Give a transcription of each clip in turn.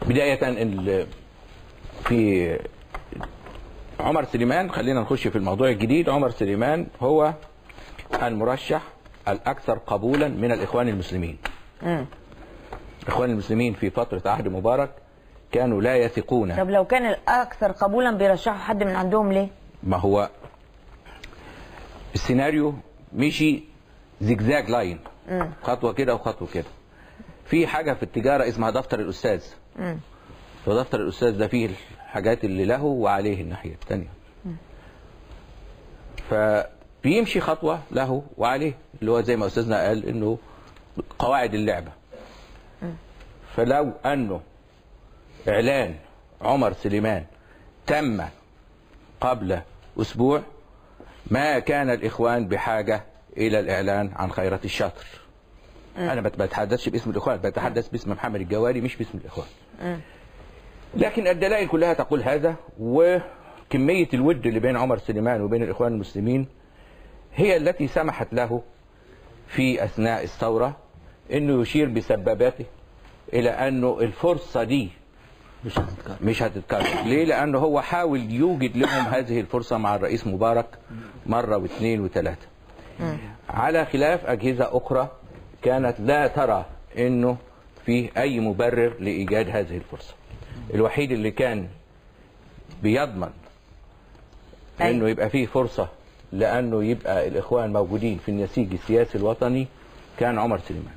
بدايه ال- في عمر سليمان خلينا نخش في الموضوع الجديد عمر سليمان هو المرشح الاكثر قبولا من الاخوان المسلمين الاخوان المسلمين في فتره عهد مبارك كانوا لا يثقون طب لو كان الاكثر قبولا بيرشحوا حد من عندهم ليه؟ ما هو السيناريو مشي زجزاج لاين خطوه كده وخطوه كده في حاجه في التجاره اسمها دفتر الاستاذ فدفتر الاستاذ ده فيه الحاجات اللي له وعليه الناحيه الثانيه فبيمشي خطوه له وعليه اللي هو زي ما استاذنا قال انه قواعد اللعبه فلو انه اعلان عمر سليمان تم قبل اسبوع ما كان الاخوان بحاجه الى الاعلان عن خيرة الشاطر انا ما بتحدثش باسم الاخوان بتحدث باسم محمد الجواري مش باسم الاخوان لكن الدلائل كلها تقول هذا وكميه الود اللي بين عمر سليمان وبين الاخوان المسلمين هي التي سمحت له في اثناء الثوره انه يشير بسباباته الى انه الفرصه دي مش هتتكرر مش هتتكرر ليه لانه هو حاول يوجد لهم هذه الفرصه مع الرئيس مبارك مره واثنين وثلاثه على خلاف اجهزه اخرى كانت لا ترى انه في اي مبرر لايجاد هذه الفرصه الوحيد اللي كان بيضمن أيوة. انه يبقى فيه فرصه لانه يبقى الاخوان موجودين في النسيج السياسي الوطني كان عمر سليمان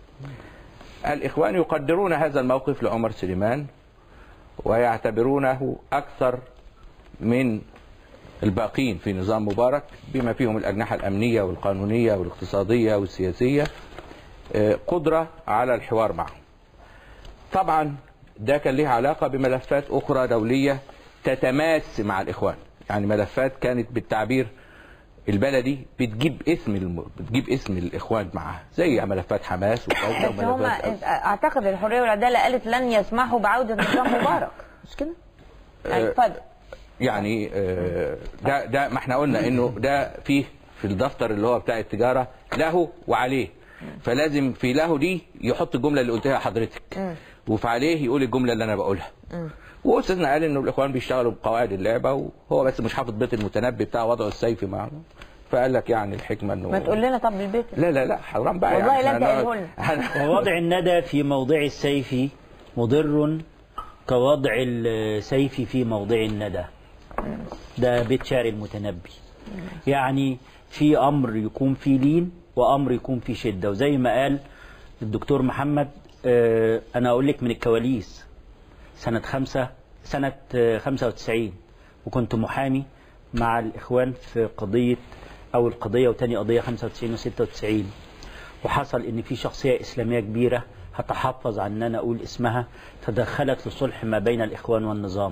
الاخوان يقدرون هذا الموقف لعمر سليمان ويعتبرونه اكثر من الباقين في نظام مبارك بما فيهم الاجنحه الامنيه والقانونيه والاقتصاديه والسياسيه آه، قدره على الحوار معهم. طبعا ده كان ليه علاقه بملفات اخرى دوليه تتماس مع الاخوان، يعني ملفات كانت بالتعبير البلدي بتجيب اسم الم... بتجيب اسم الاخوان معاها زي ملفات حماس وكذا بس هم وملفات اعتقد الحريه والعداله قالت لن يسمحوا بعوده نظام مبارك مش كده؟ يعني آه، اتفضل يعني آه، ده ده ما احنا قلنا انه ده فيه في الدفتر اللي هو بتاع التجاره له وعليه فلازم في له دي يحط الجمله اللي قلتها حضرتك وفي عليه يقول الجمله اللي انا بقولها واستاذنا قال انه الاخوان بيشتغلوا بقواعد اللعبه وهو بس مش حافظ بيت المتنبي بتاع وضعه السيفي معه فقال لك يعني الحكمه انه ما تقول لنا طب البيت لا لا لا حرام بقى والله يعني لا إحنا تقوله هنقعد- لنا. هن- ووضع الندى في موضع السيف مضر كوضع السيف في موضع الندى ده بيت شعر المتنبي يعني في امر يكون فيه لين وامر يكون فيه شده وزي ما قال الدكتور محمد آه، انا اقول لك من الكواليس سنه خمسة سنه آه، 95 وكنت محامي مع الاخوان في قضيه اول قضيه وتاني قضيه 95 و96 وحصل ان في شخصيه اسلاميه كبيره هتحفظ عن ان انا اقول اسمها تدخلت لصلح ما بين الاخوان والنظام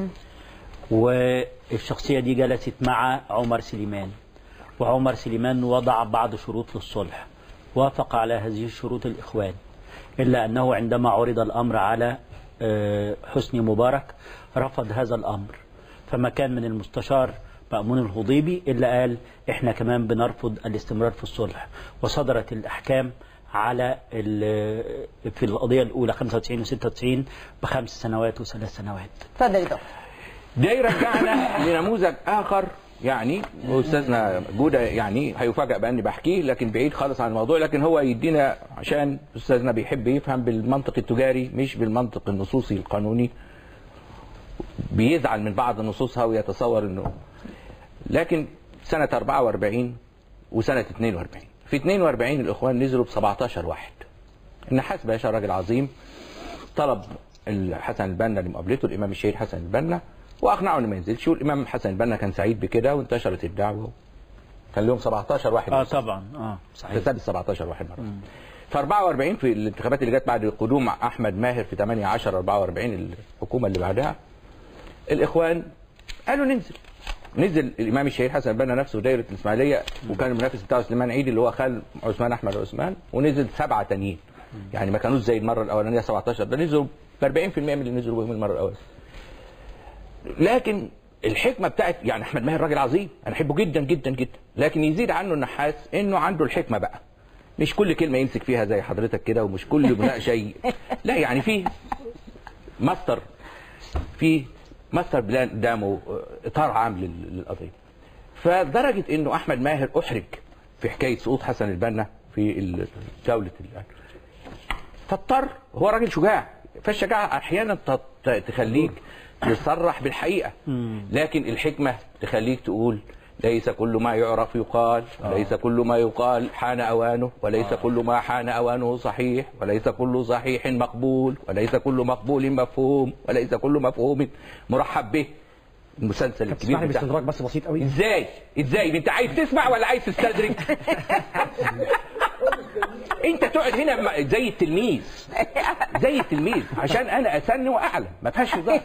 والشخصيه دي جلست مع عمر سليمان وعمر سليمان وضع بعض شروط للصلح وافق على هذه الشروط الاخوان الا انه عندما عرض الامر على آه، حسني مبارك رفض هذا الامر فما كان من المستشار مأمون الهضيبي إلا قال إحنا كمان بنرفض الاستمرار في الصلح وصدرت الأحكام على ال- في القضية الأولى 95 و 96 بخمس سنوات وثلاث سنوات اتفضل يا دكتور ده يرجعنا لنموذج اخر يعني استاذنا جوده يعني هيفاجئ باني بحكيه لكن بعيد خالص عن الموضوع لكن هو يدينا عشان استاذنا بيحب يفهم بالمنطق التجاري مش بالمنطق النصوصي القانوني بيزعل من بعض نصوصها ويتصور انه لكن سنه 44 وسنه 42 في 42 الاخوان نزلوا ب 17 واحد النحاس باشا راجل عظيم طلب حسن البنا لمقابلته الامام الشهيد حسن البنا واقنعه انه ما ينزلش والامام حسن البنا كان سعيد بكده وانتشرت الدعوه كان لهم 17 واحد اه طبعا اه صحيح تسدد 17 واحد مره في 44 في الانتخابات اللي جت بعد قدوم احمد ماهر في 8 10 44 الحكومه اللي بعدها الاخوان قالوا ننزل نزل الامام الشهيد حسن البنا نفسه دايره الاسماعيليه وكان المنافس بتاعه سليمان عيد اللي هو خال عثمان احمد عثمان ونزل سبعه تانيين يعني ما كانوش زي المره الاولانيه 17 ده نزلوا ب 40% من اللي نزلوا بهم المره الاولانيه لكن الحكمه بتاعت يعني احمد ماهر راجل عظيم انا احبه جدا جدا جدا لكن يزيد عنه النحاس انه عنده الحكمه بقى مش كل كلمه يمسك فيها زي حضرتك كده ومش كل مناقشه ي... لا يعني في ماستر في ماستر بلان قدامه آه، اطار عام لل- للقضيه فلدرجه انه احمد ماهر احرج في حكايه سقوط حسن البنا في ال- دوله ال- فاضطر هو راجل شجاع فالشجاعه احيانا ت- ت- تخليك تصرح بالحقيقه لكن الحكمه تخليك تقول ليس كل ما يعرف يقال وليس كل ما يقال حان اوانه وليس كل ما حان اوانه صحيح وليس كل صحيح مقبول وليس كل مقبول مفهوم وليس كل مفهوم مرحب به المسلسل الكبير تسمح لي بتاع باستدراك بس بسيط قوي ازاي ازاي انت عايز تسمع ولا عايز تستدرك انت تقعد هنا م- زي التلميذ زي التلميذ عشان انا اسن واعلم ما فيهاش هزار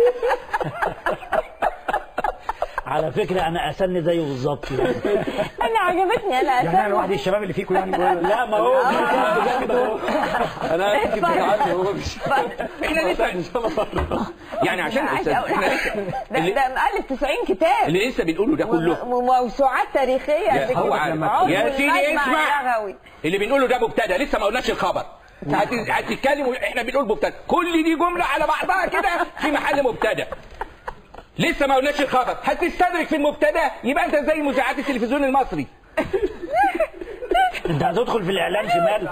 على فكره انا اسن زيه بالظبط يعني. انا عجبتني انا يعني انا أسمع. لوحدي الشباب اللي فيكم يعني لا ما هو انا كنت بتعلم هو مش احنا لسه يعني عشان عايزة أقول احنا حاجة. لسه ده اللي, ده مؤلف 90 كتاب اللي لسه بنقوله ده كله وموسوعات تاريخية يا قد هو كده. عارف. عضو يا سيدي المجمع اسمع اللغوي. اللي بنقوله ده مبتدا لسه ما قلناش الخبر هت- هتتكلم احنا بنقول مبتدا كل دي جمله على بعضها كده في محل مبتدا لسه ما قلناش الخبر هتستدرك في المبتدا يبقى انت زي مذيعات التلفزيون المصري انت هتدخل في الاعلام شمال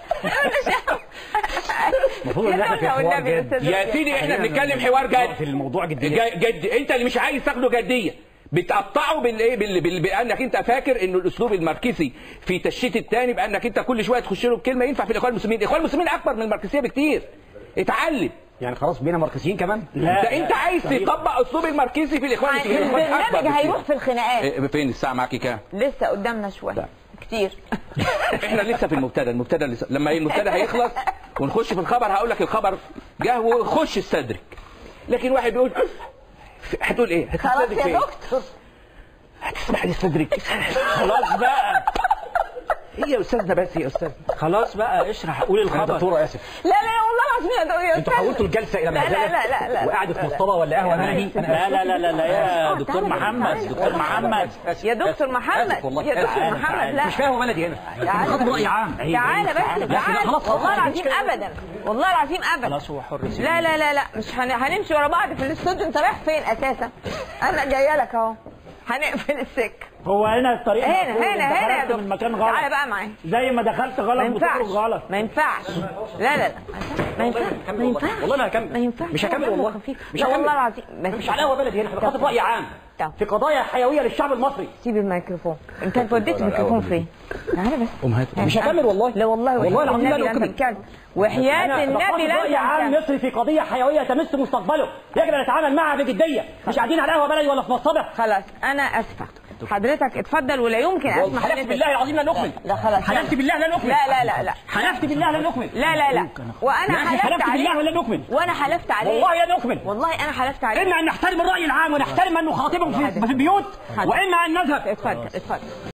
المفروض ان احنا في يا حوار والنبي يا جاد أستاذ يا يحيى. سيدي احنا بنتكلم حوار جد في الموضوع جدية جا- جد انت اللي مش عايز تاخده جديه بتقطعه بالايه بال... بال... بانك انت فاكر انه الاسلوب الماركسي في تشتيت التاني بانك انت كل شويه تخش له بكلمه ينفع في الاخوان المسلمين الاخوان المسلمين اكبر من الماركسيه بكتير اتعلم يعني خلاص بينا ماركسيين كمان لا ده انت عايز تطبق اسلوب الماركسي في الاخوان المسلمين الإخوان أكبر البرنامج بكتير. هيروح في الخناقات إيه، فين الساعه معاكي كام لسه قدامنا شوية لا. كتير احنا لسه في المبتدا المبتدا لسه لما المبتدا هيخلص ونخش في الخبر هقول لك الخبر جه وخش استدرك لكن واحد بيقول هتقول ايه خلاص هتستدرك يا فين دكتور هتسمح لي استدرك خلاص بقى هي يا استاذنا بس يا استاذ خلاص بقى اشرح قول انا الخبر دكتوره اسف لا لا والله العظيم يا دكتور يا انتوا أستاذ. حولتوا الجلسه الى لا لا مهزله لا لا لا وقعدة مصطبه ولا قهوه لا نادي انا لا لا لا, لا يا دكتور محمد دكتور محمد يا دكتور محمد آسف والله. يا دكتور تعال، محمد تعال. لا مش فاهم بلدي هنا تعالى خد بس. راي عام تعالى بس تعالى. تعالى خلاص، خلاص، والله خلاص، العظيم ابدا والله العظيم ابدا خلاص هو حر سيبه. لا لا لا لا مش هن... هنمشي ورا بعض في الاستوديو انت رايح فين اساسا انا جايه لك اهو هنقفل السكه هو هنا الطريق هنا مقفول، هنا انت هنا يا خرجت من دكتور مكان تعالى غلط بقى معايا زي ما دخلت ما غلط ينفعش بتخرج غلط ما ينفعش لا لا لا ما ينفعش ما ينفعش والله ما هكمل ما ينفعش مش هكمل دمه والله خفيف. مش لا هكمل والله العظيم بس مش على قهوه بلدي هنا احنا بنخاطب راي عام طب. في قضايا حيويه للشعب المصري سيب الميكروفون انت وديت الميكروفون فين تعالى بس امهات مش هكمل والله لا والله والله وحياة العظيم لا النبي لن نكمل تتكلم وحياة أنا النبي بخاطب لن رأي عام تتكلم مصري في قضية حيوية تمس مستقبله يجب أن نتعامل معها بجدية مش قاعدين على قهوة بلدي ولا في مصطبة خلاص انا اسفه حضرتك اتفضل ولا يمكن اسمح حلفت لك- بالله العظيم لا نكمل لا خلاص حلفت بالله لا نكمل لا لا لا لا حلفت بالله لا نكمل لا لا لا وانا يا أخي حلفت حلفت بالله عليه ولا نكمل وانا حلفت عليه والله لا نكمل والله انا حلفت عليه إما أن نحترم الرأي العام ونحترم من نخاطبهم في في البيوت وإما أن نذهب اتفضل اتفضل